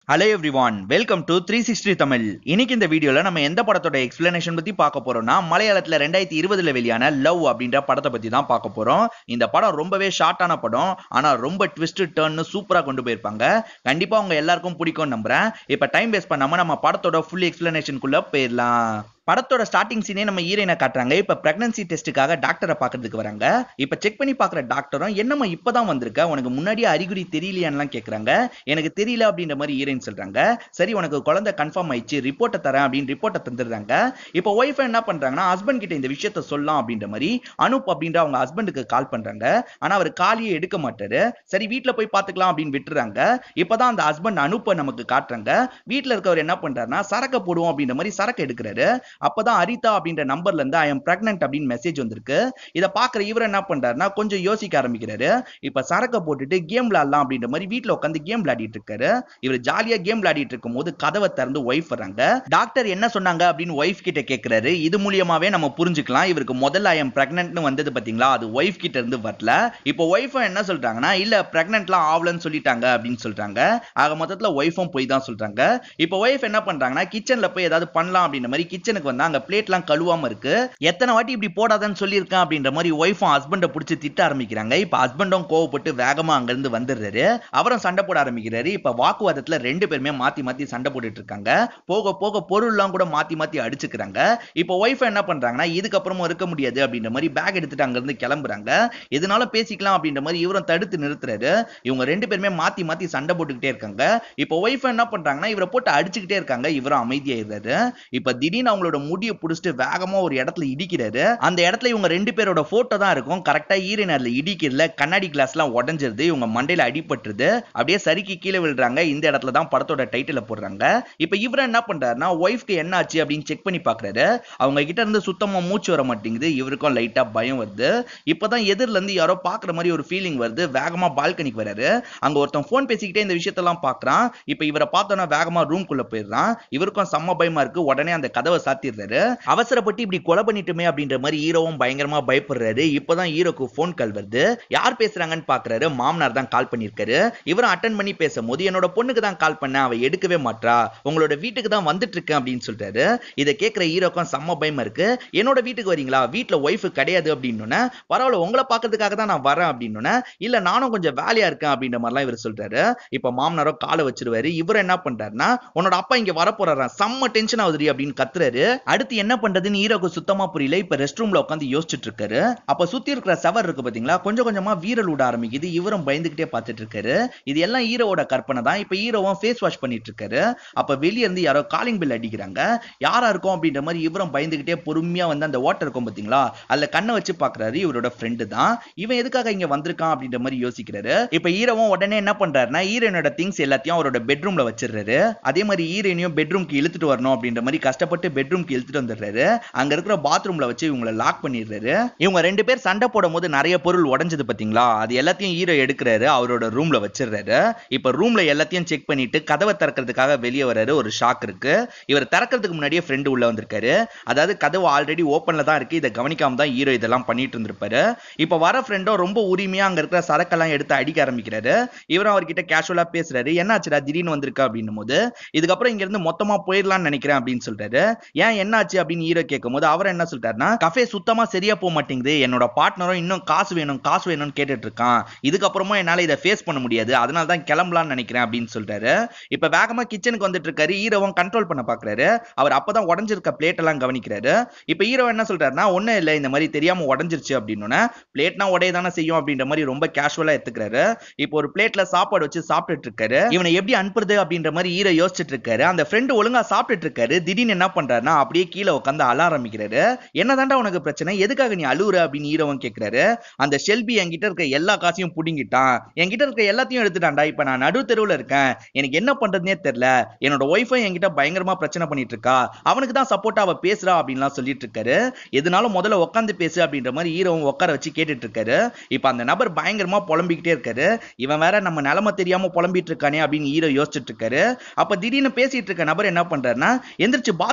hello everyone welcome to three sixty Tamil இன்னைக்கு இந்த வீடியோல நம்ம எந்த படத்தோட எக்ஸ்பிளனேஷன் பத்தி பார்க்க போறோம்னா மலையாளத்துல ரெண்டாயிரத்தி இருபதுல வெளியான லவ் அப்படின்ற படத்தை பத்தி தான் பார்க்க போறோம் இந்த படம் ரொம்பவே ஷார்ட்டான படம் ஆனா ரொம்ப ட்விஸ்ட் டர்ன்னு சூப்பரா கொண்டு போயிருப்பாங்க கண்டிப்பா உங்க எல்லாருக்கும் பிடிக்கும் நம்புறேன் இப்ப டைம் வேஸ்ட் பண்ணாம நம்ம படத்தோட ஃபுல் எக்ஸ்பிளனேஷனுக்குள்ள போயிடலாம் படத்தோட ஸ்டார்டிங் சீனே நம்ம ஹீரோயினை காட்டுறாங்க இப்ப பிரெக்னன்சி டெஸ்ட்டுக்காக டாக்டரை பாக்குறதுக்கு வராங்க இப்ப செக் பண்ணி பாக்குற டாக்டரும் என்னம்மா இப்பதான் வந்திருக்க உனக்கு முன்னாடியே அறிகுறி தெரியலையான்லாம் கேக்குறாங்க எனக்கு தெரியல அப்படின்ற மாதிரி ஹீரோயின் சொல்றாங்க சரி உனக்கு குழந்தை கன்ஃபார்ம் ஆயிடுச்சு ரிப்போர்ட்டை தரேன் அப்படின்னு ரிப்போர்ட்டை தந்துடுறாங்க இப்போ ஒய்ஃப் என்ன பண்றாங்கன்னா ஹஸ்பண்ட் கிட்ட இந்த விஷயத்த சொல்லலாம் அப்படின்ற மாதிரி அனுப் அப்படின்ற அவங்க ஹஸ்பண்டுக்கு கால் பண்றாங்க ஆனா அவர் காலியே எடுக்க மாட்டாரு சரி வீட்ல போய் பாத்துக்கலாம் அப்படின்னு விட்டுறாங்க இப்பதான் அந்த ஹஸ்பண்ட் அனுப்ப நமக்கு காட்டுறாங்க வீட்ல இருக்கவர் என்ன பண்றாருன்னா சரக்க போடுவோம் அப்படின்ற மாதிரி சரக்கு எடுக்கிறாரு அப்பதான் அரிதா அப்படின்ற நம்பர்ல இருந்து ஐ எம் பிரெக்னன்ட் அப்படின்னு மெசேஜ் வந்திருக்கு இத பாக்குற இவர் என்ன பண்றாருன்னா கொஞ்சம் யோசிக்க ஆரம்பிக்கிறாரு இப்ப சரக்க போட்டுட்டு கேம் விளையாடலாம் அப்படின்ற மாதிரி வீட்ல உட்காந்து கேம் விளையாடிட்டு இருக்காரு இவர் ஜாலியா கேம் விளையாடிட்டு இருக்கும் போது கதவை திறந்து ஒய்ஃப் வராங்க டாக்டர் என்ன சொன்னாங்க அப்படின்னு ஒய்ஃப் கிட்ட கேக்குறாரு இது மூலியமாவே நம்ம புரிஞ்சுக்கலாம் இவருக்கு முதல்ல ஐ எம் பிரெக்னன்ட்னு வந்தது பாத்தீங்களா அது ஒய்ஃப் கிட்ட இருந்து வரல இப்போ ஒய்ஃபும் என்ன சொல்றாங்கன்னா இல்ல பிரெக்னன்ட்லாம் ஆகலன்னு சொல்லிட்டாங்க அப்படின்னு சொல்றாங்க ஆக மொத்தத்துல ஒய்ஃபும் போய் தான் சொல்றாங்க இப்போ ஒய்ஃப் என்ன பண்றாங்கன்னா கிச்சன்ல போய் ஏதாவது பண்ணலாம் அப்படின்ற மாதிரி கிச்சனுக்கு வந்தா அங்க பிளேட்லாம் கழுவாம இருக்கு எத்தனை வாட்டி இப்படி போடாதன்னு சொல்லியிருக்கேன் அப்படின்ற மாதிரி ஒய்ஃபும் ஹஸ்பண்டை பிடிச்சி திட்ட ஆரம்பிக்கிறாங்க இப்ப ஹஸ்பண்டும் கோவப்பட்டு வேகமா அங்க இருந்து வந்துடுறாரு அவரும் சண்டை போட ஆரம்பிக்கிறாரு இப்ப வாக்குவாதத்துல ரெண்டு பேருமே மாத்தி மாத்தி சண்டை போட்டுட்டு இருக்காங்க போக போக பொருள்லாம் கூட மாத்தி மாத்தி அடிச்சுக்கிறாங்க இப்போ ஒய்ஃப் என்ன பண்றாங்கன்னா இதுக்கப்புறமும் இருக்க முடியாது அப்படின்ற மாதிரி பேக் எடுத்துட்டு அங்க இருந்து கிளம்புறாங்க எதனால பேசிக்கலாம் அப்படின்ற மாதிரி இவரும் தடுத்து நிறுத்துறாரு இவங்க ரெண்டு பேருமே மாத்தி மாத்தி சண்டை போட்டுக்கிட்டே இருக்காங்க இப்போ ஒய்ஃப் என்ன பண்றாங்கன்னா இவரை போட்டு அடிச்சுக்கிட்டே இருக்காங்க இவரும் அமைதியாயிடுறாரு இப்ப திடீர்னு அவங்களோட முடியை புடிச்சிட்டு வேகமா ஒரு இடத்துல இடிக்கிறாரு அந்த இடத்துல இவங்க ரெண்டு பேரோட போட்டோ தான் இருக்கும் கரெக்டா ஈரன் அதுல இடிக்கிறதுல கண்ணாடி கிளாஸ் எல்லாம் உடஞ்சிருது இவங்க மண்டையில அடிபட்டுருது அப்படியே சறுக்கி கீழே விழுறாங்க இந்த இடத்துல தான் படத்தோட டைட்டில போடுறாங்க இப்ப இவர் என்ன பண்றாருன்னா ஒய்ஃப்க்கு என்ன ஆச்சு அப்படின்னு செக் பண்ணி பாக்குறாரு அவங்க கிட்ட இருந்து சுத்தமா மூச்சு வர மாட்டேங்குது இவருக்கும் லைட்டா பயம் வருது இப்பதான் எதிரில இருந்து யாரோ பாக்குற மாதிரி ஒரு ஃபீலிங் வருது வேகமா பால்கனிக்கு வராரு அங்க ஒருத்தன் போன் பேசிக்கிட்டே இந்த விஷயத்தெல்லாம் பாக்குறான் இப்ப இவரை பார்த்தோன்னா வேகமா ரூம் குள்ள போயிடுறான் இவருக்கும் செம்ம பயமா இருக்கு உடனே அந்த கதவை சாத்திடுறாரு அவசரப்பட்டு இப்படி கொலை பண்ணிட்டுமே அப்படின்ற மாதிரி ஹீரோவும் பயங்கரமா பயப்படுறாரு இப்பதான் ஹீரோக்கு போன் கால் வருது யார் பேசுறாங்கன்னு பாக்குறாரு மாமனார் தான் கால் பண்ணிருக்காரு இவரும் அட்டன் பண்ணி பேசும்போது என்னோட பொண்ணுக்கு தான் கால் பண்ண அவ எடுக்கவே மாட்றா உங்களோட வீட்டுக்கு தான் வந்துட்டு இருக்கேன் அப்படின்னு சொல்றாரு இதை கேட்கிற ஹீரோக்கும் செம்ம பயமா இருக்கு என்னோட வீட்டுக்கு வரீங்களா வீட்டுல ஒய்ஃபு கிடையாது அப்படின்னு பரவாயில்ல உங்களை பாக்கிறதுக்காக தான் நான் வரேன் அப்படின்னு இல்ல நானும் கொஞ்சம் வேலையா இருக்கேன் அப்படின்ற மாதிரிலாம் இவர் சொல்றாரு இப்ப மாமனாரோ காலை வச்சிருவாரு இவர் என்ன பண்றாருன்னா உன்னோட அப்பா இங்க வர போறாராம் செம்ம டென்ஷன் ஆகுதுரி அப்படின்னு கத்துறாரு அடுத்து என்ன பண்றதுன்னு ஹீரோக்கு சுத்தமா புரியல இப்ப ரெஸ்ட் ரூம்ல உட்காந்து யோசிச்சுட்டு இருக்காரு அப்ப சுத்தி இருக்கிற சவர் இருக்கு பாத்தீங்களா கொஞ்சம் கொஞ்சமா வீரல் விட ஆரம்பிக்குது இவரும் பயந்துகிட்டே பார்த்துட்டு இருக்காரு இது எல்லாம் ஹீரோவோட கற்பனை தான் இப்ப ஹீரோவும் ஃபேஸ் வாஷ் பண்ணிட்டு இருக்காரு அப்ப வெளிய இருந்து யாரோ காலிங் பில் அடிக்கிறாங்க யாரா இருக்கும் அப்படின்ற மாதிரி இவரும் பயந்துகிட்டே பொறுமையா வந்து அந்த வாட்டர் இருக்கும் பாத்தீங்களா அதுல கண்ணை வச்சு பாக்குறாரு இவரோட ஃப்ரெண்டு தான் இவன் எதுக்காக இங்க வந்திருக்கான் அப்படின்ற மாதிரி யோசிக்கிறாரு இப்ப ஹீரோவும் உடனே என்ன பண்றாருன்னா ஹீரோனோட திங்ஸ் எல்லாத்தையும் அவரோட பெட்ரூம்ல வச்சிடுறாரு அதே மாதிரி ஹீரோனையும் பெட்ரூம்க்கு இழுத்துட்டு வரணும் அப்படின்ற மாதிரி கஷ்டப்பட்டு பெட்ரூம்க்கு இழுத்துட்டு வந்துடுறாரு அங்க இருக்கிற பாத்ரூம்ல வச்சு இவங்களை லாக் பண்ணிடுறாரு இவங்க ரெண்டு பேர் சண்டை போடும் போது நிறைய பொருள் உடஞ்சது பாத்தீங்களா அது எல்லாத்தையும் ஹீரோ எடுக்கிறாரு அவரோட ரூம்ல வச்சிடுறாரு இப்ப ரூம்ல எல்லாத்தையும் செக் பண்ணிட்டு கதவை திறக்கிறதுக்காக வெளியே வராரு ஒரு ஷாக் இருக்கு இவர் திறக்கிறதுக்கு முன்னாடியே ஃப்ரெண்டு உள்ள வந்திருக்காரு அதாவது கதவு ஆல்ரெடி ஓப்பன்ல தான் இருக்கு இதை கவனிக்காம தான் ஹீரோ இதெல்லாம் பண்ணிட்டு இருந்திருப்பாரு இப்ப வர ஃப்ரெண்டும் ரொம்ப உரிமையா அங்க இருக்கிற சரக்கெல்லாம் எடுத்து அடிக்க ஆரம்பிக்கிறாரு இவரும் அவர்கிட்ட கேஷுவலா பேசுறாரு என்னாச்சுடா திடீர்னு வந்திருக்கா அப்படின்னும் போது இதுக்கப்புறம் இங்க இருந்து மொத்தமா போயிடலாம்னு நினைக்கிறேன் அப்படின்னு சொல்றாரு ஏன் என்னாச்சு அப்படின்னு ஹீரோ கேட்கும் போது அவர் என்ன சொல்றாருன்னா கஃபே சுத்தமா சரியா போக மாட்டேங்குது என்னோட பார்ட்னரும் இன்னும் காசு வேணும் காசு வேணும்னு கேட்டுட்டு இருக்கான் இதுக்கப்புறமும் என்னால இதை ஃபேஸ் பண்ண முடியாது அதனால தான் கிளம்பலாம்னு நினைக்கிறேன் அப்படின்னு சொல்றாரு இப்ப வேகமா கிச்சனுக்கு வந்துட்டு இருக்காரு ஹீரோவும் கண்ட்ரோல் பண்ண பாக்குறாரு அவர் அப்பதான் உடஞ்சிருக்க பிளேட் எல்லாம் கவனிக்கிறாரு இப்ப ஹீரோ என்ன சொல்றாருன்னா ஒண்ணும் இல்ல இந்த மாதிரி தெரியாம உடஞ்சிருச்சு அப்படின்னு பிளேட்னா உடைய தானே செய்யும் அப்படின்ற மாதிரி ரொம்ப கேஷுவலா எடுத்துக்கிறாரு இப்போ ஒரு பிளேட்ல சாப்பாடு வச்சு சாப்பிட்டுட்டு இருக்காரு இவனை எப்படி அனுப்புறது அப்படின்ற மாதிரி ஹீரோ யோசிச்சுட்டு இருக்காரு அந்த ஃப்ரெண்டு ஒழுங்கா சாப்பிட்டுட்டு இருக்காரு திடீர்னு என்ன பண்றாருன்னா அப்படியே கீழே உட்காந்து அழ ஆரம்பிக்கிறாரு என்னதாண்டா உனக்கு பிரச்சனை எதுக்காக நீ அழுவுற அப்படின்னு ஹீரோவும் கேக்குறாரு அந்த ஷெல்பி என்கிட்ட இருக்க எல்லா காசையும் புடுங்கிட்டான் என்கிட்ட இருக்க எல்லாத்தையும் எடுத்துட்டான்டா இப்ப நான் நடு தெருவுல இருக்கேன் எனக்கு என்ன பண்றதுனே தெரியல என்னோட ஒய்ஃபும் என்கிட்ட பயங்கரமா பிரச்சனை பண்ணிட்டு இருக்கா அவனுக்கு தான் சப்போர்ட்டா அவ பேசுறா அப்படின்லாம் சொல்லிட்டு இருக்காரு எதுனாலும் முதல்ல உட்காந்து பேசு அப்படின்ற மாதிரி ஹீரோவும் உட்கார வச்சு கேட்டுட்டு இருக்காரு இப்ப அந்த நபர் பயங்கரமா புலம்பிக்கிட்டே இருக்காரு இவன் வேற நம்ம நிலைமை தெரியாம புலம்பிட்டு இருக்கானே அப்படின்னு ஹீரோ யோசிச்சுட்டு இருக்காரு அப்ப திடீர்னு பேசிட்டு இருக்க நபர் என்ன பண்றாருன்னா எந்திரிச்சு பாத்ரூம்க்கு போறாரு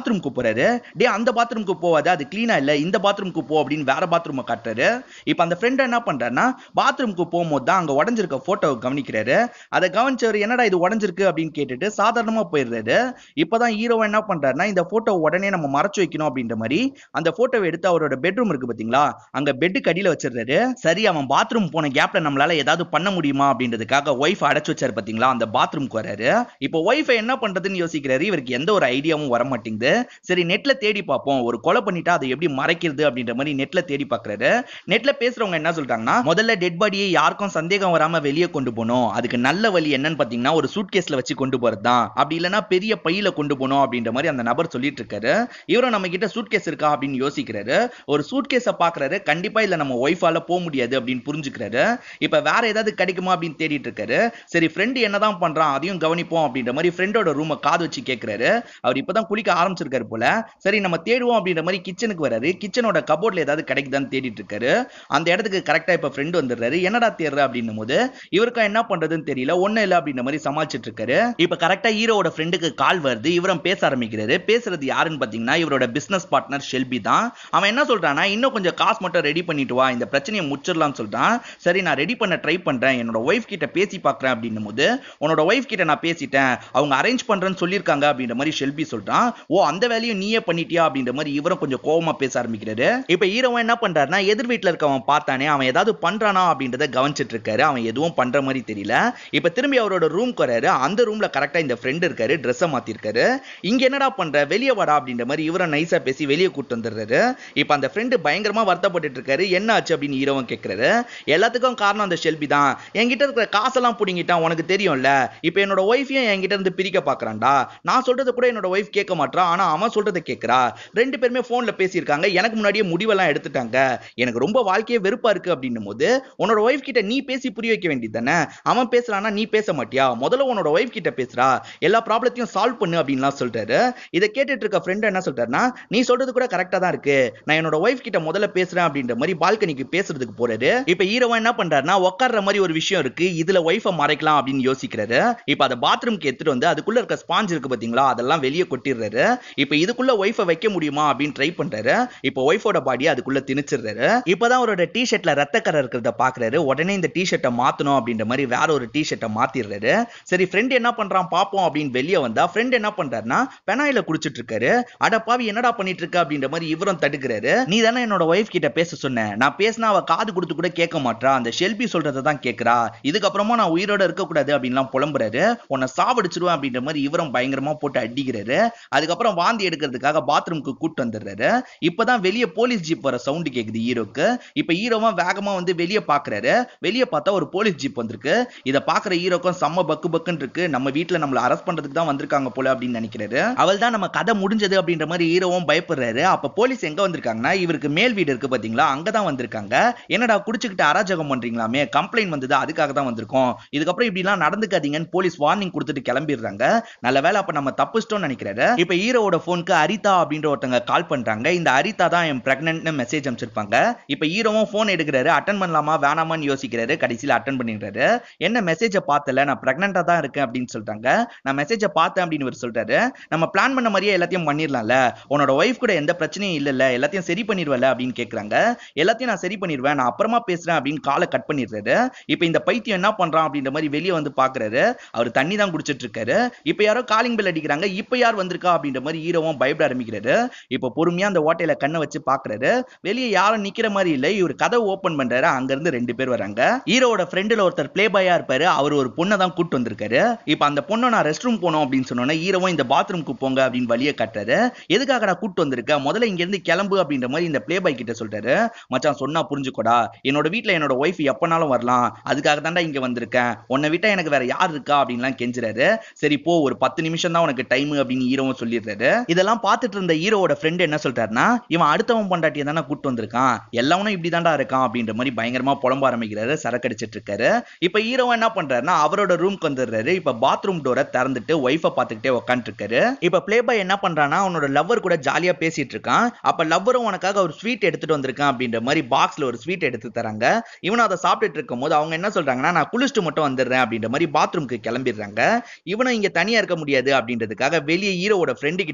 சொல்றாரு டே அந்த பாத்ரூமுக்கு போவாத அது கிளீனா இல்ல இந்த பாத்ரூமுக்கு போ அப்படின்னு வேற பாத்ரூமை காட்டுறாரு இப்போ அந்த ஃப்ரெண்ட் என்ன பண்றாருன்னா பாத்ரூமுக்கு போகும்போது தான் அங்க உடஞ்சிருக்க போட்டோவை கவனிக்கிறாரு அதை கவனிச்சவர் என்னடா இது உடஞ்சிருக்கு அப்படின்னு கேட்டுட்டு சாதாரணமா போயிடுறாரு இப்பதான் ஹீரோ என்ன பண்றாருன்னா இந்த போட்டோ உடனே நம்ம மறைச்சு வைக்கணும் அப்படின்ற மாதிரி அந்த போட்டோவை எடுத்து அவரோட பெட்ரூம் இருக்கு பாத்தீங்களா அங்க பெட்டுக்கு அடியில வச்சிடுறாரு சரி அவன் பாத்ரூம் போன கேப்ல நம்மளால ஏதாவது பண்ண முடியுமா அப்படின்றதுக்காக ஒய்ஃப் அடைச்சு வச்சாரு பாத்தீங்களா அந்த பாத்ரூம்க்கு வராரு இப்போ ஒய்ஃபை என்ன பண்றதுன்னு யோசிக்கிறாரு இவருக்கு எந்த ஒரு ஐடியாவும் வர மாட்டேங்குது சரி நெட்ல தேடி பார்ப்போம் ஒரு கொலை பண்ணிட்டா அதை எப்படி மறைக்கிறது அப்படின்ற மாதிரி நெட்ல தேடி பார்க்கறாரு நெட்ல பேசுறவங்க என்ன சொல்றாங்கன்னா முதல்ல டெட் பாடியை யாருக்கும் சந்தேகம் வராம வெளியே கொண்டு போகணும் அதுக்கு நல்ல வழி என்னன்னு பாத்தீங்கன்னா ஒரு சூட் கேஸ்ல வச்சு கொண்டு போறது தான் அப்படி இல்லைன்னா பெரிய பையில கொண்டு போகணும் அப்படின்ற மாதிரி அந்த நபர் சொல்லிட்டு இருக்காரு இவரும் நம்ம கிட்ட சூட் கேஸ் இருக்கா அப்படின்னு யோசிக்கிறாரு ஒரு சூட் கேஸை பாக்குறாரு கண்டிப்பா இல்ல நம்ம ஒய்ஃபால போக முடியாது அப்படின்னு புரிஞ்சுக்கிறாரு இப்ப வேற ஏதாவது கிடைக்குமா அப்படின்னு தேடிட்டு இருக்காரு சரி ஃப்ரெண்டு என்னதான் பண்றான் அதையும் கவனிப்போம் அப்படின்ற மாதிரி ஃப்ரெண்டோட ரூமை காது வச்சு கேட்கிறாரு அவர் இப்பதான் குளிக்க ஆரம்பிச்சிருக்காரு போல சரி நம்ம தேடுவோம் அப்படின்ற மாதிரி கிச்சனுக்கு வராரு கிச்சனோட கபோர்ட்ல ஏதாவது கிடைக்குதான்னு தேடிட்டு இருக்காரு அந்த இடத்துக்கு கரெக்டா இப்ப ஃப்ரெண்ட் வந்துடுறாரு என்னடா தேடுற அப்படின்னும் போது இவருக்கும் என்ன பண்றதுன்னு தெரியல ஒண்ணு இல்ல அப்படின்ற மாதிரி சமாளிச்சிட்டு இருக்காரு இப்ப கரெக்டா ஹீரோவோட ஃப்ரெண்டுக்கு கால் வருது இவரும் பேச ஆரம்பிக்கிறாரு பேசுறது யாருன்னு பாத்தீங்கன்னா இவரோட பிசினஸ் பார்ட்னர் ஷெல்பி தான் அவன் என்ன சொல்றான்னா இன்னும் கொஞ்சம் காசு மட்டும் ரெடி பண்ணிட்டு வா இந்த பிரச்சனையை முச்சிடலாம்னு சொல்றான் சரி நான் ரெடி பண்ண ட்ரை பண்றேன் என்னோட ஒய்ஃப் கிட்ட பேசி பார்க்கறேன் அப்படின்னும் போது உன்னோட ஒய்ஃப் கிட்ட நான் பேசிட்டேன் அவங்க அரேஞ்ச் பண்றேன்னு சொல்லியிருக்காங்க அப்படின்ற மாதிரி ஷெல்பி சொல்றான் ஓ அந்த வேலையும் நீயே பண்ணிட்டியா அப்படின்ற மாதிரி இவரும் கொஞ்சம் கோவமா பேச ஆரம்பிக்கிறாரு இப்ப ஹீரோவன் என்ன பண்றாருன்னா எதிர் வீட்டுல இருக்கவன் பார்த்தானே அவன் ஏதாவது பண்றானா அப்படின்றத கவனிச்சிட்டு இருக்காரு அவன் எதுவும் பண்ற மாதிரி தெரியல இப்ப திரும்பி அவரோட ரூம்க்கு வராரு அந்த ரூம்ல கரெக்டா இந்த ஃப்ரெண்ட் இருக்காரு ட்ரெஸ்ஸை மாத்திருக்காரு இங்க என்னடா பண்ற வெளியே வாடா அப்படின்ற மாதிரி இவரும் நைஸா பேசி வெளியே கூட்டு வந்துடுறாரு இப்ப அந்த ஃப்ரெண்டு பயங்கரமா வருத்தப்பட்டு இருக்காரு என்ன ஆச்சு அப்படின்னு ஹீரோவன் கேட்கிறாரு எல்லாத்துக்கும் காரணம் அந்த ஷெல்பி தான் என்கிட்ட இருக்கிற காசெல்லாம் புடிங்கிட்டான் உனக்கு தெரியும்ல இப்ப என்னோட ஒய்ஃபையும் என்கிட்ட இருந்து பிரிக்க பாக்குறான்டா நான் சொல்றது கூட என்னோட ஒய்ஃப் கேட்க மாட்டான் ஆனா அவன் சொல்றதை கேட்கறா ரெண்டு பேருமே போன்ல பேசியிருக்காங்க எனக்கு முன்னாடியே முடிவெல்லாம் எடுத்துட்டாங்க எனக்கு ரொம்ப வாழ்க்கையே வெறுப்பா இருக்கு அப்படின்னும் போது உன்னோட ஒய்ஃப் கிட்ட நீ பேசி புரிய வைக்க வேண்டியது தானே அவன் பேசுறானா நீ பேச மாட்டியா முதல்ல உன்னோட ஒய்ஃப் கிட்ட பேசுறா எல்லா ப்ராப்ளத்தையும் சால்வ் பண்ணு அப்படின்லாம் சொல்றாரு இதை கேட்டுட்டு இருக்க ஃப்ரெண்ட் என்ன சொல்றாருன்னா நீ சொல்றது கூட கரெக்டா தான் இருக்கு நான் என்னோட ஒய்ஃப் கிட்ட முதல்ல பேசுறேன் அப்படின்ற மாதிரி பால்கனிக்கு பேசுறதுக்கு போறாரு இப்ப ஹீரோவன் என்ன பண்றாருன்னா உட்கார்ற மாதிரி ஒரு விஷயம் இருக்கு இதுல ஒய்ஃபை மறைக்கலாம் அப்படின்னு யோசிக்கிறாரு இப்ப அதை பாத்ரூம்க்கு எடுத்துட்டு வந்து அதுக்குள்ள இருக்க ஸ்பாஞ்ச் இருக்கு பாத்தீங்களா அதெல்லாம் வெளியே கொட்டிடுறாரு இப்ப இதுக்குள்ள ஒய்ஃபை வைக்க முடியுமா அப்படின்னு ட்ரை பண்றாரு இப்ப ஒய்ஃபோட பாடி அதுக்குள்ள திணிச்சிடுறாரு இப்பதான் அவரோட டி ஷர்ட்ல ரத்தக்கரை இருக்கிறத பாக்குறாரு உடனே இந்த டி ஷர்ட்டை மாத்தணும் அப்படின்ற மாதிரி வேற ஒரு டி ஷர்ட்டை மாத்திடுறாரு சரி ஃப்ரெண்ட் என்ன பண்றான் பாப்போம் அப்படின்னு வெளியே வந்தா ஃப்ரெண்ட் என்ன பண்றாருன்னா பெனாயில குடிச்சிட்டு இருக்காரு அட பாவி என்னடா பண்ணிட்டு இருக்க அப்படின்ற மாதிரி இவரும் தடுக்கிறாரு நீ தானே என்னோட ஒய்ஃப் கிட்ட பேச சொன்ன நான் பேசினா அவ காது கொடுத்து கூட கேட்க மாட்டா அந்த ஷெல்பி சொல்றதை தான் கேட்கறா இதுக்கப்புறமா நான் உயிரோட இருக்கக்கூடாது அப்படின்லாம் புலம்புறாரு உன்னை சாவடிச்சிருவேன் அப்படின்ற மாதிரி இவரும் பயங்கரமா போட்டு அடிக்கிறாரு அதுக்கப்புறம் வாந்தி எடுக்கிறதுக்காக பாத்ரூம்க்கு கூட்டு வந்துடுறாரு இப்பதான் வெளியே போலீஸ் ஜீப் வர சவுண்டு கேக்குது ஹீரோக்கு இப்ப ஹீரோவா வேகமா வந்து வெளியே பாக்குறாரு வெளியே பார்த்தா ஒரு போலீஸ் ஜீப் வந்திருக்கு இதை பாக்குற ஹீரோக்கும் செம்ம பக்கு பக்குன்னு இருக்கு நம்ம வீட்டுல நம்மள அரெஸ்ட் பண்றதுக்கு தான் வந்திருக்காங்க போல அப்படின்னு நினைக்கிறாரு அவள் தான் நம்ம கதை முடிஞ்சது அப்படின்ற மாதிரி ஹீரோவும் பயப்படுறாரு அப்ப போலீஸ் எங்க வந்திருக்காங்கன்னா இவருக்கு மேல் வீடு இருக்கு பாத்தீங்களா அங்கதான் வந்திருக்காங்க என்னடா குடிச்சுக்கிட்டு அராஜகம் பண்றீங்களாமே கம்ப்ளைண்ட் வந்தது அதுக்காக தான் வந்திருக்கோம் இதுக்கப்புறம் இப்படிலாம் நடந்துக்காதீங்கன்னு போலீஸ் வார்னிங் கொடுத்துட்டு கிளம்பிடுறாங்க நல்ல வேலை அப்ப நம்ம தப்பிச்சிட்டோம்னு நினைக்கிறாரு இப்ப ஹீரோவோட போனுக்கு அரிதா அப்படின்ற ஒருத்தங்க கால் பண்றாங்க இந்த அரிதா தான் என் பிரெக்னன்ட்னு மெசேஜ் அனுப்பிச்சிருப்பாங்க இப்ப ஹீரோவும் போன் எடுக்கிறாரு அட்டன் பண்ணலாமா வேணாமான்னு யோசிக்கிறாரு கடைசியில அட்டன் பண்ணிடுறாரு என்ன மெசேஜை பார்த்தல நான் பிரெக்னண்டா தான் இருக்கேன் அப்படின்னு சொல்றாங்க நான் மெசேஜை பார்த்தேன் அப்படின்னு இவர் சொல்றாரு நம்ம பிளான் பண்ண மாதிரியே எல்லாத்தையும் பண்ணிடலாம்ல உன்னோட ஒய்ஃப் கூட எந்த பிரச்சனையும் இல்லல்ல எல்லாத்தையும் சரி பண்ணிடுவல அப்படின்னு கேக்குறாங்க எல்லாத்தையும் நான் சரி பண்ணிடுவேன் நான் அப்புறமா பேசுறேன் அப்படின்னு காலை கட் பண்ணிடுறாரு இப்ப இந்த பைத்தியம் என்ன பண்றான் அப்படின்ற மாதிரி வெளியே வந்து பாக்குறாரு அவர் தண்ணி தான் குடிச்சிட்டு இருக்காரு இப்ப யாரோ காலிங் பெல் அடிக்கிறாங்க இப்ப யார் வந்திருக்கா அப்படின்ற மாதிரி ஹீரோவும் பயப்பட ஆரம்பிக்கிறாரு இப்ப பொறுமையா அந்த ஓட்டையில கண்ணை வச்சு பாக்குறாரு வெளியே யாரும் நிக்கிற மாதிரி இல்ல இவர் கதை ஓபன் பண்றாரு அங்க இருந்து ரெண்டு பேர் வராங்க ஹீரோவோட ஃப்ரெண்டுல ஒருத்தர் பிளே பாயா இருப்பாரு அவர் ஒரு பொண்ணை தான் கூட்டு வந்திருக்காரு இப்ப அந்த பொண்ணை நான் ரெஸ்ட் ரூம் போனோம் அப்படின்னு சொன்னோன்னே ஹீரோவும் இந்த பாத்ரூம்க்கு போங்க அப்படின்னு வழியை காட்டுறாரு எதுக்காகடா கூட்டு வந்திருக்க முதல்ல இங்க இருந்து கிளம்பு அப்படின்ற மாதிரி இந்த பிளே பாய் கிட்ட சொல்றாரு மச்சான் சொன்னா புரிஞ்சுக்கோடா என்னோட வீட்ல என்னோட ஒய்ஃப் எப்பனாலும் வரலாம் அதுக்காக தான்டா இங்க வந்திருக்கேன் உன்னை விட்டா எனக்கு வேற யார் இருக்கா அப்படின்லாம் கெஞ்சுறாரு சரி போ ஒரு பத்து நிமிஷம் தான் உனக்கு டைம் அப்படின்னு ஹீரோவும் சொல்லிடுறாரு இதெல்லாம் பார்த்துட்டு இருந்த ஹீரோவோட ஃப்ரெண்ட் என்ன சொல்றாருன்னா இவன் அடுத்தவன் பொண்டாட்டியை தானே கூட்டு வந்திருக்கான் எல்லாவனும் இப்படி தான்டா இருக்கான் அப்படின்ற மாதிரி பயங்கரமா புலம்ப ஆரம்பிக்கிறாரு சரக்கு அடிச்சிட்டு இருக்காரு இப்ப ஹீரோவன் என்ன பண்றாருன்னா அவரோட ரூம்க்கு வந்துடுறாரு இப்ப பாத்ரூம் டோரை திறந்துட்டு ஒய்ஃபை பார்த்துக்கிட்டே உட்காந்துட்டு இருக்காரு இப்ப பிளே பாய் என்ன பண்றான்னா அவனோட லவ்வர் கூட ஜாலியா பேசிட்டு இருக்கான் அப்ப லவ்வரும் உனக்காக ஒரு ஸ்வீட் எடுத்துட்டு வந்திருக்கான் அப்படின்ற மாதிரி பாக்ஸ்ல ஒரு ஸ்வீட் எடுத்து தராங்க இவனும் அதை சாப்பிட்டுட்டு இருக்கும் போது அவங்க என்ன சொல்றாங்கன்னா நான் குளிச்சுட்டு மட்டும் வந்துடுறேன் அப்படின்ற மாதிரி பாத்ரூம்க்கு கிளம்பிடுறாங்க இவனும் இங்க தனியா இருக்க முடியாது அப்படின்றதுக்காக வெளியே ஹீரோவோட ஃப்ரெண்டு கிட்ட பேசுறதுக்கு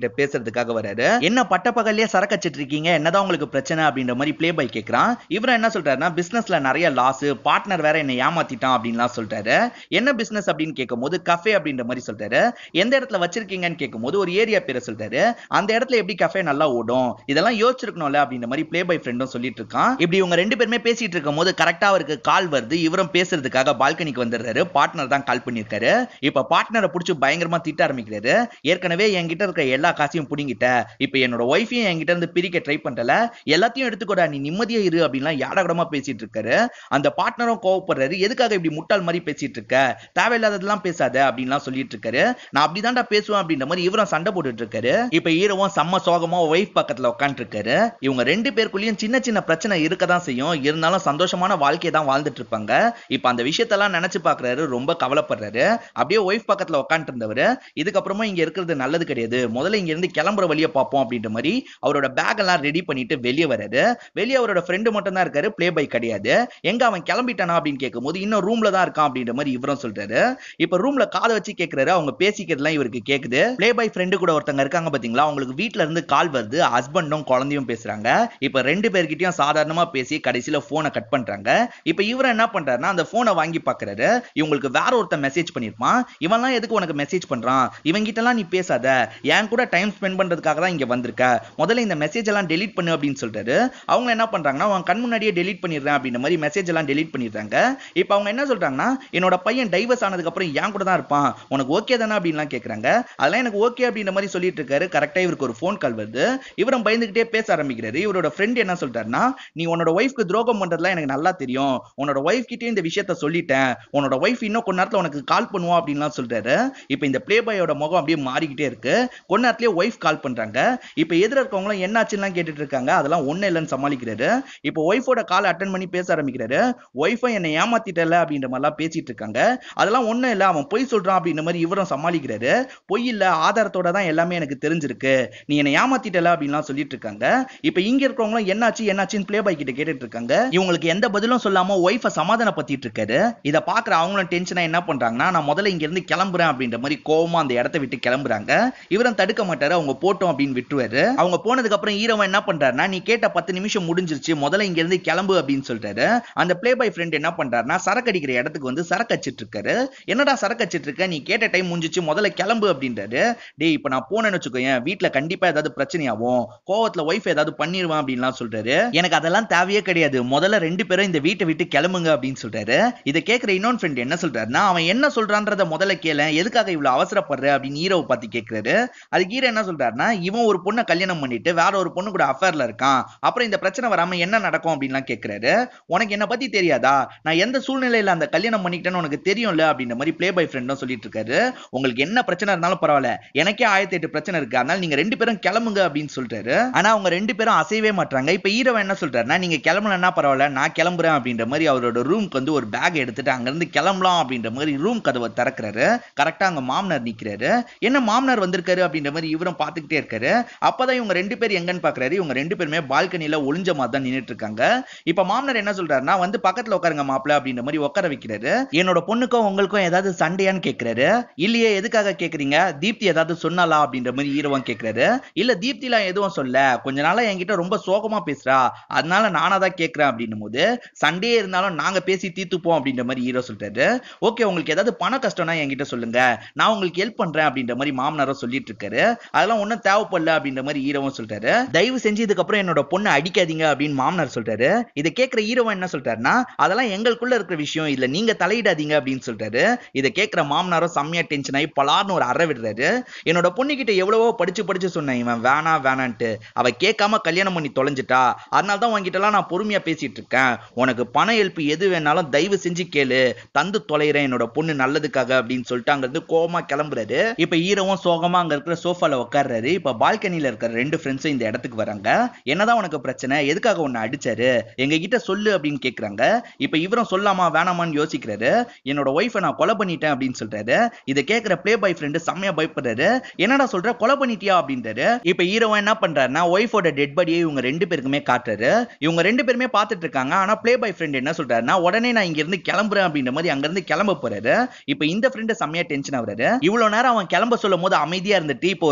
பேசுறதுக்காக வராரு என்ன பட்ட பகல்லே சரக்கு வச்சிட்டு இருக்கீங்க என்னதான் உங்களுக்கு பிரச்சனை அப்படின்ற மாதிரி ப்ளே பை கேட்கறான் இவரும் என்ன சொல்றாருன்னா பிசினஸ்ல நிறைய லாஸ் பார்ட்னர் வேற என்ன ஏமாத்திட்டான் அப்படின்லாம் சொல்றாரு என்ன பிசினஸ் அப்படின்னு கேட்கும்போது கஃபே அப்படின்ற மாதிரி சொல்றாரு எந்த இடத்துல வச்சிருக்கீங்கன்னு கேட்கும்போது ஒரு ஏரியா பேரை சொல்றாரு அந்த இடத்துல எப்படி கஃபே நல்லா ஓடும் இதெல்லாம் யோசிச்சிருக்கணும்ல அப்படின்ற மாதிரி ப்ளே பை ஃப்ரெண்டும் சொல்லிட்டு இருக்கான் இப்படி இவங்க ரெண்டு பேருமே பேசிட்டு இருக்கும் போது கரெக்டா அவருக்கு கால் வருது இவரும் பேசுறதுக்காக பால்கனிக்கு வந்துடுறாரு பார்ட்னர் தான் கால் பண்ணிருக்காரு இப்ப பார்ட்னரை பிடிச்சி பயங்கரமா திட்ட ஆரம்பிக்கிறாரு ஏற்கனவே என்கிட்ட இருக்கிற எல்லா காசையும் புடிங்கிட்ட இப்ப என்னோட ஒய்ஃபையும் என்கிட்ட இருந்து பிரிக்க ட்ரை பண்றல எல்லாத்தையும் எடுத்துக்கோடா நீ நிம்மதியா இரு அப்படின்லாம் யாடகடமா பேசிட்டு இருக்காரு அந்த பார்ட்னரும் கோவப்படுறாரு எதுக்காக இப்படி முட்டாள் மாதிரி பேசிட்டு இருக்க தேவையில்லாததெல்லாம் பேசாத அப்படின்லாம் சொல்லிட்டு இருக்காரு நான் அப்படிதான்டா பேசுவேன் அப்படின்ற மாதிரி இவரும் சண்டை போட்டுட்டு இருக்காரு இப்ப ஹீரோவும் செம்ம சோகமா ஒய்ஃப் பக்கத்துல உட்காந்துட்டு இருக்காரு இவங்க ரெண்டு பேருக்குள்ளயும் சின்ன சின்ன பிரச்சனை இருக்க தான் செய்யும் இருந்தாலும் சந்தோஷமான வாழ்க்கையை தான் வாழ்ந்துட்டு இருப்பாங்க இப்ப அந்த விஷயத்தெல்லாம் நினைச்சு பாக்குறாரு ரொம்ப கவலைப்படுறாரு அப்படியே ஒய்ஃப் பக்கத்துல உட்காந்துட்டு இருந்தவர் இதுக்கப்புறமா இங்க இருக்கிறது நல்லது கிடையாது முதல்ல இங்க இருந்து கிளம்புற வழியை பார்ப்போம் அப்படின்ற மாதிரி அவரோட பேக் எல்லாம் ரெடி பண்ணிட்டு வெளியே வராரு வெளியே அவரோட ஃப்ரெண்டு மட்டும் தான் இருக்காரு ப்ளே பை கிடையாது எங்க அவன் கிளம்பிட்டானா அப்படின்னு கேட்கும்போது இன்னும் ரூம்ல தான் இருக்கான் அப்படின்ற மாதிரி இவரும் சொல்றாரு இப்ப ரூம்ல காதை வச்சு கேக்குறாரு அவங்க பேசிக்கிறதுலாம் இவருக்கு கேக்குது ப்ளே பை ஃப்ரெண்டு கூட ஒருத்தங்க இருக்காங்க பாத்தீங்களா அவங்களுக்கு வீட்ல இருந்து கால் வருது ஹஸ்பண்டும் குழந்தையும் பேசுறாங்க இப்ப ரெண்டு பேர்கிட்டயும் சாதாரணமா பேசி கடைசியில போனை கட் பண்றாங்க இப்ப இவர் என்ன பண்றாருன்னா அந்த போனை வாங்கி பாக்குறாரு இவங்களுக்கு வேற ஒருத்தன் மெசேஜ் பண்ணிருப்பான் இவன்லாம் எதுக்கு உனக்கு மெசேஜ் பண்றான் இவங்கிட்ட எல்லாம் நீ பேசாத என் கூட டைம் ஸ்பெண்ட் பண்றதுக்காக தான் இங்க வந்திருக்க முதல்ல இந்த மெசேஜ் எல்லாம் டெலீட் பண்ணு அப்படின்னு சொல்றாரு அவங்க என்ன பண்றாங்கன்னா அவன் கண் முன்னாடியே டெலீட் பண்ணிடுறேன் அப்படின்ற மாதிரி மெசேஜ் எல்லாம் டெலீட் பண்ணிடுறாங்க இப்போ அவங்க என்ன சொல்றாங்கன்னா என்னோட பையன் டைவர்ஸ் ஆனதுக்கு அப்புறம் என் கூட தான் இருப்பான் உனக்கு ஓகே தானே அப்படின்லாம் கேக்குறாங்க அதெல்லாம் எனக்கு ஓகே அப்படின்ற மாதிரி சொல்லிட்டு இருக்காரு கரெக்டா இவருக்கு ஒரு ஃபோன் கால் வருது இவரும் பயந்துகிட்டே பேச ஆரம்பிக்கிறாரு இவரோட ஃப்ரெண்ட் என்ன சொல்றாருன்னா நீ உன்னோட ஒய்ஃப்க்கு துரோகம் பண்றதுலாம் எனக்கு நல்லா தெரியும் உன்னோட ஒய்ஃப் கிட்டே இந்த விஷயத்த சொல்லிட்டேன் உன்னோட ஒய்ஃப் இன்னும் கொஞ்ச நேரத்துல உனக்கு கால் பண்ணுவோம் அப்படின்லாம் சொல்றாரு இப்போ இந்த ப்ளே பாயோட முகம் அப்படியே மாறிக்கிட்டே இருக்கு கொஞ்ச நேரத்திலேயே ஒய்ஃப் கால் பண்றாங்க இப்போ எதிர இருக்கவங்களும் என்னாச்சுலாம் கேட்டுட்டு இருக்காங்க அதெல்லாம் ஒண்ணு இல்லைன்னு சமாளிக்கிறாரு இப்போ ஒய்ஃபோட கால் அட்டன் பண்ணி பேச ஆரம்பிக்கிறாரு ஒய்ஃபை என்னை ஏமாத்திட்டல அப்படின்ற மாதிரிலாம் பேசிட்டு இருக்காங்க அதெல்லாம் ஒண்ணும் இல்ல அவன் பொய் சொல்றான் அப்படின்ற மாதிரி இவரும் சமாளிக்கிறாரு பொய் இல்ல ஆதாரத்தோட தான் எல்லாமே எனக்கு தெரிஞ்சிருக்கு நீ என்னை ஏமாத்திட்டல அப்படின்லாம் சொல்லிட்டு இருக்காங்க இப்போ இங்க இருக்கிறவங்களும் என்னாச்சு என்னாச்சுன்னு ப்ளே பாய் கிட்ட கேட்டுட்டு இருக்காங்க இவங்களுக்கு எந்த பதிலும் சொல்லாம ஒய்ஃபை சமாதானப்படுத்திட்டு இருக்காரு இதை பாக்குற அவங்களும் டென்ஷனா என்ன பண்றாங்கன்னா நான் முதல்ல இங்க இருந்து கிளம்புறேன் அப்படின்ற மாதிரி கோவமா அந்த இடத்த விட்டு கிளம்புறாங்க இவரும் தடுக்க மாட்டாரு அவங்க போட்டோம் அப்படின்னு விட்டுருவாரு அவங்க போனதுக்கு அப்புறம் ஈரவன் என்ன பண்றாருன்னா நீ கேட்ட பத்து நிமிஷம் முடிஞ்சிருச்சு முதல்ல இங்க இருந்து கிளம்பு அப்படின்னு சொல்றாரு அந்த ப்ளே பாய் ஃப்ரெண்ட் என்ன பண்றாருன்னா சரக்கு அடிக்கிற இடத்துக்கு வந்து சரக்கு அடிச்சிட்டு இருக்காரு என்னடா சரக்கு அடிச்சிட்டு இருக்க நீ கேட்ட டைம் முடிஞ்சிச்சு முதல்ல கிளம்பு அப்படின்றாரு டேய் இப்ப நான் போனேன்னு வச்சுக்கோயேன் வீட்ல கண்டிப்பா ஏதாவது பிரச்சனையாகும் கோவத்துல ஒய்ஃப் ஏதாவது பண்ணிடுவான் அப்படின்லாம் சொல்றாரு எனக்கு அதெல்லாம் தேவையே கிடையாது முதல்ல ரெண்டு பேரும் இந்த வீட்டை விட்டு கிளம்புங்க அப்படின்னு சொல்றாரு இதை கேட்கிற இன்னொரு ஃப்ரெண்ட் என்ன சொல்றாருன்னா அவன் என்ன சொல்றான்றத முதல்ல கேள எதுக்காக இவ்வளவு அவசரப்படுற அப்படின்னு ஹீரோவை பார்த்து கேட்கிறாரு அதுக்கு ஹீரோ என்ன சொல்றாருன்னா இவன் ஒரு பொண்ணை கல்யாணம் பண்ணிட்டு வேற ஒரு பொண்ணு கூட அஃபேர்ல இருக்கான் அப்புறம் இந்த பிரச்சனை வராம என்ன நடக்கும் அப்படின்லாம் கேட்கிறாரு உனக்கு என்ன பத்தி தெரியாதா நான் எந்த சூழ்நிலையில அந்த கல்யாணம் பண்ணிக்கிட்டேன்னு உனக்கு தெரியும்ல அப்படின்ற மாதிரி ப்ளே பை ஃப்ரெண்டும் சொல்லிட்டு இருக்காரு உங்களுக்கு என்ன பிரச்சனை இருந்தாலும் பரவாயில்ல எனக்கே ஆயிரத்தி எட்டு பிரச்சனை இருக்கு அதனால நீங்க ரெண்டு பேரும் கிளம்புங்க அப்படின்னு சொல்றாரு ஆனா அவங்க ரெண்டு பேரும் அசையவே மாட்டாங்க இப்ப ஹீரோ என்ன சொல்றாருன்னா நீங்க கிளம்பலன்னா பரவாயில்ல நான் கிளம்புறேன் அப்படின்ற மாதிரி அவரோட ரூம்க்கு வந்து ஒரு பேக் எடுத்துட்டு அங்க இருந்து கிளம்பலாம் அப்படின்ற மாதிரி ரூம் கதவை திறக்கிறாரு கரெக்டா அங்க மாமனார் நிக்கிறாரு என்ன மாமனார் வந்திருக்காரு அப்படின்ற மாதிரி இவரும் பாத்துக்கிட்டே இருக்காரு அப்பதான் இவங்க ரெண்டு பேர் எங்கன்னு பாக்குறாரு இவங்க ரெண்டு பேருமே பால்கனில ஒளிஞ்ச மாதிரி தான் நின்னுட்டு இருக்காங்க இப்ப மாமனார் என்ன சொல்றாருன்னா வந்து பக்கத்துல உட்காருங்க மாப்பிள்ள அப்படின்ற மாதிரி உட்கார வைக்கிறாரு என்னோட பொண்ணுக்கும் உங்களுக்கும் ஏதாவது சண்டையான்னு கேக்குறாரு இல்லையே எதுக்காக கேக்குறீங்க தீப்தி ஏதாவது சொன்னாலா அப்படின்ற மாதிரி ஈரவன் கேக்குறாரு இல்ல தீப்திலாம் எதுவும் சொல்ல கொஞ்ச நாளா என்கிட்ட ரொம்ப சோகமா பேசுறா அதனால நானா தான் கேக்குறேன் அப்படின்னும் போது சண்டையே இருந்தாலும் நாங்க பேசி தீர்த்துப்போம் அப்படின்ற மாதிரி ஹீரோ சொல்றாரு ஓகே உங்களுக்கு ஏதாவது பண கஷ்டம்னா என்கிட்ட சொல்லுங்க நான் உங்களுக்கு ஹெல்ப் பண்றேன் அப்படின்ற மாதிரி மாமனாரும் சொல்லிட்டு இருக்காரு அதெல்லாம் ஒண்ணும் தேவைப்படல அப்படின்ற மாதிரி ஹீரோவும் சொல்றாரு தயவு செஞ்சு இதுக்கப்புறம் என்னோட பொண்ணை அடிக்காதீங்க அப்படின்னு மாமனார் சொல்றாரு இதை கேட்கிற ஹீரோவன் என்ன சொல்றாருன்னா அதெல்லாம் எங்களுக்குள்ள இருக்கிற விஷயம் இல்ல நீங்க தலையிடாதீங்க அப்படின்னு சொல்றாரு இதை கேட்கிற மாமனாரும் செம்மையா டென்ஷன் ஆகி பலார்னு ஒரு அறை விடுறாரு என்னோட பொண்ணுகிட்ட எவ்வளவோ படிச்சு படிச்சு சொன்னேன் இவன் வேணா வேணான்ட்டு அவ கேட்காம கல்யாணம் பண்ணி தொலைஞ்சிட்டா அதனால தான் உன்கிட்ட எல்லாம் நான் பொறுமையா பேசிட்டு இருக்கேன் உனக்கு பண ஹெல்ப் எது வேணாலும் தயவு செஞ்சு கேளு தந்து தொலைகிறேன் என்னோட பொண்ணு நல்லதுக்காக அப்படின்னு சொல்லிட்டு அங்க இருந்து கோவமா கிளம்புறாரு இப்ப ஈரவும் சோகமா அங்க இருக்கிற சோஃபால உட்கார்றாரு இப்ப பால்கனில இருக்கிற ரெண்டு ஃப்ரெண்ட்ஸும் இந்த இடத்துக்கு வராங்க என்னதான் உனக்கு பிரச்சனை எதுக்காக உன்னை அடிச்சாரு எங்க கிட்ட சொல்லு அப்படின்னு கேக்குறாங்க இப்ப இவரும் சொல்லாமா வேணாமான்னு யோசிக்கிறாரு என்னோட ஒய்ஃபை நான் கொலை பண்ணிட்டேன் அப்படின்னு சொல்றாரு இதை கேட்கிற ப்ளே பாய் ஃப்ரெண்டு செம்மையா பயப்படுறாரு என்னடா சொல்ற கொலை பண்ணிட்டியா அப்படின்றாரு இப்ப ஹீரோவன் என்ன பண்றாருன்னா ஒய்ஃபோட டெட் பாடியை இவங்க ரெண்டு பேருக்குமே காட்டுறாரு இவங்க ரெண்டு பேருமே பார்த்துட்டு இருக்காங்க ஆனா ப்ளே பாய் ஃப்ரெண்ட் என்ன சொல்றாருன்னா உடனே நான் இங்க இருந்து கிளம்புறேன் அப்படின்ற மாதிரி அங்க இருந்து கிளம்ப போறாரு இப்ப இந்த ஃப்ரெண்டு செம்மையா டென்ஷன் ஆகுறாரு இவ்வளவு நேரம் அவன் கிளம்ப சொல்லும் போது அமைதியா இருந்துட்டு இப்போ ஒரு பிரச்சனை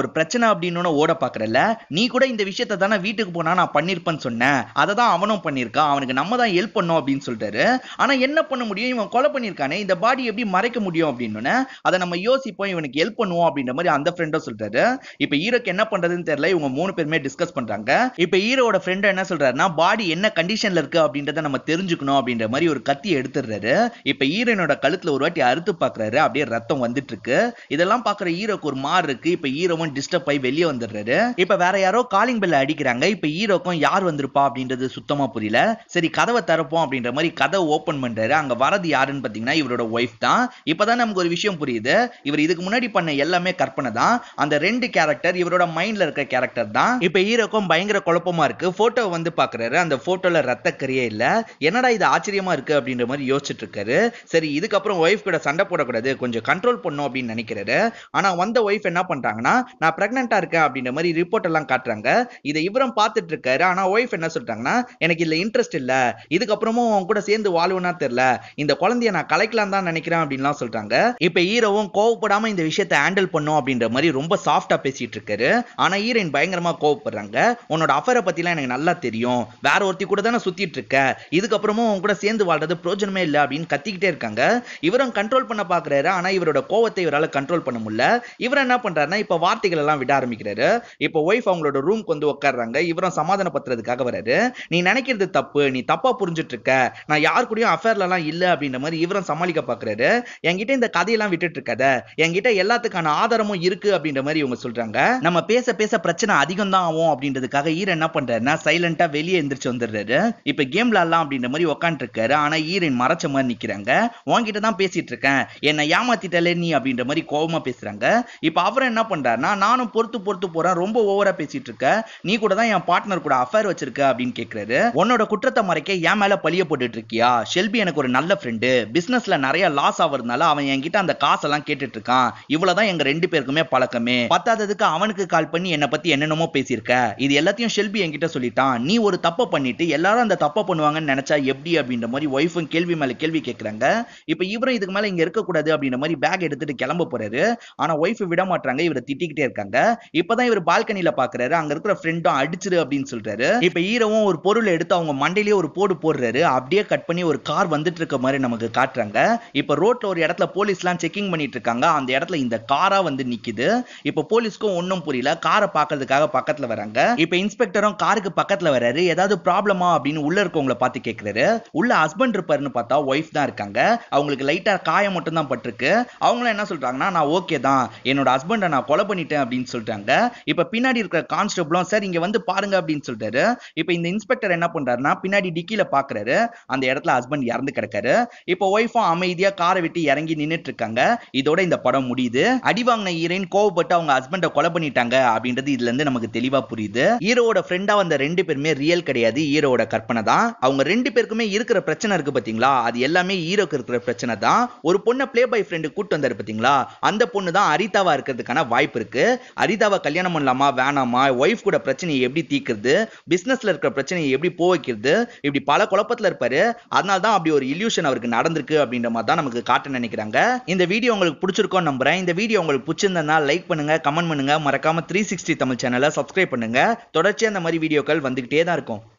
பிரச்சனை அப்படின்னு ஓட பாக்குறல நீ கூட இந்த விஷயத்த தானே வீட்டுக்கு போனா நான் பண்ணிருப்பேன்னு சொன்னேன் அதை தான் அவனும் பண்ணியிருக்கான் அவனுக்கு நம்ம தான் ஹெல்ப் பண்ணோம் அப்படின்னு சொல்லிட்டாரு ஆனா என்ன பண்ண முடியும் இவன் கொலை பண்ணியிருக்கானே இந்த பாடி எப்படி மறைக்க முடியும் அப்படின்னு அதை நம்ம யோசிப்போம் இவனுக்கு ஹெல்ப் பண்ணுவோம் அப்படின்ற மாதிரி அந்த ஃப்ரெண்டும் சொல்லிட்டாரு இப்ப ஹீரோக்கு என்ன பண்றதுன்னு தெரியல இவங்க மூணு பேருமே டிஸ்கஸ் பண்றாங்க இப்ப ஹீரோட ஃப்ரெண்ட் என்ன சொல்றாருன்னா பாடி என்ன கண்டிஷன்ல இருக்கு அப்படின்றத நம்ம தெரிஞ்சுக்கணும் அப்படின்ற மாதிரி ஒரு கத்தி எடுத்துடுறாரு இப்ப ஹீரோனோட கழுத்துல ஒரு வாட்டி அறுத்து பாக்குறாரு அப்படியே ரத்தம் வந்துட்டு இருக்கு இதெல்லாம் பாக்குற ஹீரோக்கு ஒரு மாறு இருக்கு இப்ப ஹீரோவும் டிஸ்டர்ப் ஆகி வெளியே வந்துடுறாரு இப்ப வேற யாரோ காலிங் பெல் அடிக்கிறாங்க இப்ப ஹீரோக்கும் யார் வந்திருப்பா அப்படின்றது சுத்தமா புரியல சரி கதவை திறப்போம் அப்படின்ற மாதிரி கதவை ஓபன் பண்றாரு அங்க வரது யாருன்னு பாத்தீங்கன்னா இவரோட ஒய்ஃப் தான் இப்பதான் நமக்கு ஒரு விஷயம் புரியுது இவர் இதுக்கு முன்னாடி பண்ண எல்லாமே கற்பனை தான் அந்த ரெண்டு கேரக்டர் இவரோட மைண்ட்ல இருக்க கேரக்டர் தான் இப்ப ஹீரோக்கும் பயங்கர குழப்பமா இருக்கு போட்டோ வந்து பாக்குறாரு அந்த போட்டோல ரத்த கரியே இல்ல என்னடா இது ஆச்சரியமா இருக்கு அப்படின்ற மாதிரி யோசிச்சுட்டு இருக்காரு சரி இதுக்கப்புறம் ஒய்ஃப் கூட சண்டை போடக்கூடாது கொஞ்சம் கண்ட்ரோல் பண்ணும் அப்படின்னு நினைக்கிறாரு ஆனா வந்த ஒய்ஃப் என்ன பண்றாங்கன்னா நான் பிரெக்னெண்டா இருக்கேன் அப்படின்ற மாதிரி ரிப்போர்ட் எல்லாம் காட்டுறாங்க இதை இவரும் பார்த்துட்டு இருக்காரு ஆனா ஒய்ஃப் என்ன சொல்றாங்கன்னா எனக்கு இதுல இன்ட்ரெஸ்ட் இல்ல இதுக்கப்புறமும் உன் கூட சேர்ந்து வாழ்வனா தெரியல இந்த குழந்தைய நான் கலைக்கலாம் தான் நினைக்கிறேன் அப்படின்லாம் சொல்றாங்க இப்ப ஹீரோவும் கோவப்படாம இந்த விஷயத்தை ஹேண்டில் பண்ணும் அப்படின்ற மாதிரி ரொம்ப சாஃப்டா பேசிட்டு இருக்காரு ஆனா ஹீரோயின் பயங்கரமா கோவப்படுறாங்க உன்னோட அஃபரை பத்திலாம் எனக்கு நல்லா தெரியும் வேற ஒருத்தி கூட தானே சுத்திட்டு இருக்க இதுக்கப்புறமும் உன் கூட சேர்ந்து வாழ்றது பிரயோஜனமே இல்லை அப்படின்னு கத்திக்கிட்டே இருக்காங்க இவரும் கண்ட்ரோல் பண்ண பாக்குறாரு ஆனா இவரோட கோவத்தை இவரால கண்ட்ரோல் பண்ண முடியல இவர் என்ன பண்றாருன்னா இப்ப வார்த்தைகள் எல்லாம் விட ஆரம்பிக்கிறாரு இப்ப ஒய்ஃப் அவங்களோட ரூம்க்கு வந்து உட்காடுறாங்க இவரும் சமாதானப்படுத்துறதுக்காக வராரு நீ நினைக்கிறது தப்பு நீ தப்பா புரிஞ்சுட்டு இருக்க நான் யார் கூடயும் அஃபேர்ல எல்லாம் இல்ல அப்படின்ற மாதிரி இவரும் சமாளிக்க பாக்குறாரு என்கிட்ட இந்த கதையெல்லாம் விட்டுட்டு இருக்காத என்கிட்ட எல்லாத்துக்கான ஆதாரமும் இருக்கு அப்படின்ற மாதிரி இவங்க சொல்றாங்க நம்ம பேச பேச பிரச்சனை அதிகம் தான் ஆகும் அப்படின்றதுக்காக ஈர என்ன பண்றாருன்னா சைலண்டா வெளியே எந்திரிச்சு வந்துடுறாரு இப்ப கேம் விளாடலாம் அப்படின்ற மாதிரி உட்காந்துட்டு இருக்காரு ஆனா ஈரன் மறைச்ச மாதிரி நிக்கிறாங்க உன்கிட்ட தான் பேசிட்டு இருக்கேன் என்னை ஏமாத்திட்டலே நீ அப்படின்ற மாதிரி கோவமா பேசுறாங்க இப்ப அவர் என்ன பண்றாருன்னா நானும் பொறுத்து பொறுத்து போறேன் ரொம்ப ஓவரா பேசிட்டு இருக்க நீ கூட தான் என் பார்ட்னர் கூட அஃபேர் வச்சிருக்க அப்படின்னு கேக்குறாரு உன்னோட குற்றத்தை மறைக்க என் மேல பழிய போட்டுட்டு இருக்கியா ஷெல்பி எனக்கு ஒரு நல்ல ஃப்ரெண்டு பிசினஸ்ல நிறைய லாஸ் ஆவறதுனால அவன் என்கிட்ட அந்த காசெல்லாம் கேட்டுட்டு இருக்கான் இவ்வளவுதான் எங்க ரெண்டு பேருக்குமே பழக்கமே பத்தாததுக்கு அவனுக்கு கால் பண்ணி என்னை பத்தி என்னென்னமோ பேசியிருக்க இது எல்லாத்தையும் ஷெல்பி என்கிட்ட சொல்லிட்டான் நீ ஒரு தப்பை பண்ணிட்டு எல்லாரும் அந்த தப்பை பண்ணுவாங்கன்னு நினைச்சா எப்படி அப்படின்ற மாதிரி ஒய்ஃபும் கேள்வி மேல கேள்வி கேட்கறாங்க இப்ப இவரும் இதுக்கு மேல இங்க இருக்கக்கூடாது அப்படின்ற மாதிரி பேக் எடுத்துட்டு கிளம்ப போறாரு ஆனா ஒய்ஃப் விட மாட்டாங்க இவரை திட்டிக்கிட்டே இருக்காங்க இப்பதான் இவர் பால்கனில பாக்குறாரு அங்க இருக்கிற ஃப்ரெண்டும் அடிச்சிரு அப்படின்னு சொல்றாரு இப்ப ஹீரோவும் ஒரு பொருளை எடுத்து அவங்க மண்டையிலேயே ஒரு போடு போடுறாரு அப்படியே கட் பண்ணி ஒரு கார் வந்துட்டு இருக்க மாதிரி நமக்கு காட்டுறாங்க இப்ப ரோட்ல ஒரு இடத்துல போலீஸ்லாம் செக்கிங் பண்ணிட்டு இருக்காங்க அந்த இடத்துல இந்த காரா வந்து நிக்குது இப்ப போலீஸ்க்கும் ஒன்னும் புரியல காரை பாக்குறதுக்காக பக்கத்துல வராங்க இப்ப இன்ஸ்பெக்டரும் காருக்கு பக்கத்துல வராரு ஏதாவது ப்ராப்ளமா அப்படின்னு உள்ள இருக்கவங்கள பார்த்து கேக்குறாரு உள்ள ஹஸ்பண்ட் இருப்பாருன்னு பார்த்தா ஒய்ஃப் தான் இருக்காங்க அவங்களுக்கு லைட்டா காயம் மட்டும் தான் பட்டிருக்கு அவங்களும் என்ன சொல்றாங்கன்னா நான் ஓகே தான் என்னோட ஹஸ்பண்டை நான் கொலை பண்ணிட்டேன் அப்படின்னு சொல்லிட்டாங்க இப்ப பின்னாடி இருக்கிற கான்ஸ்டபிளும் சார் இங்க வந்து பாருங்க அப்படின்னு சொல்லிட்டாரு இப்ப இந்த இன்ஸ்பெக்டர் என்ன பண்றாருன்னா பின்னாடி டிக்கில பாக்குறாரு அந்த இடத்துல ஹஸ்பண்ட் இறந்து கிடக்காரு இப்ப ஒய்ஃபும் அமைதியா காரை விட்டு இறங்கி நின்னுட்டு இருக்காங்க இதோட இந்த படம் முடியுது அடி வாங்கின ஹீரோயின் கோவப்பட்டு அவங்க ஹஸ்பண்டை கொலை பண்ணிட்டாங்க அப்படின்றது இதுல இருந்து நமக்கு தெளிவா புரியுது ஹீரோவோட ஃப்ரெண்டா வந்த ரெண்டு பேருமே ரியல் கிடையாது ஹீரோவோட கற்பனை தான் அவங்க ரெண்டு பேருக்குமே இருக்கிற பிரச்சனை இருக்கு பாத்தீங்களா அது எல்லாமே ஹீரோக்கு இருக்கிற பிரச்சனை தான் ஒரு பொண்ணை ப்ளே பை ஃப்ரெண்டு கூட்டு வந்தாரு பாத்தீங்களா அந்த பொண்ணு தான் அரிதாவா இருக்கிறதுக்கான வாய்ப்பு இருக்கு அரிதாவை கல்யாணம் பண்ணலாமா வேணாமா ஒய்ஃப் கூட பிரச்சனையை எப்படி தீர்க்கிறது பிசினஸ்ல இருக்கிற பிரச்சனையை எப்படி போக வைக்கிறது இப்படி பல குழப்பத்துல இருப்பாரு அதனால தான் அப்படி ஒரு இல்யூஷன் அவருக்கு நடந்திருக்கு அப்படின்ற மாதிரி தான் நமக்கு காட்ட நினைக்கிறாங்க இந்த வீடியோ உங்களுக்கு பிடிச்சிருக்கோம் நம்புறேன் இந்த வீடியோ உங்களுக்கு பிடிச்சிருந்தா லைக் பண்ணுங்க கமெண்ட் பண்ணுங்க மறக்காம த்ரீ சிக்ஸ்டி தமிழ் சேனலை சப்ஸ்கிரைப் பண்ணுங்க தொடர்ச்சியா இந்த மாதிரி வீடியோக்கள் வந்துகிட்டே தான் இருக்கும்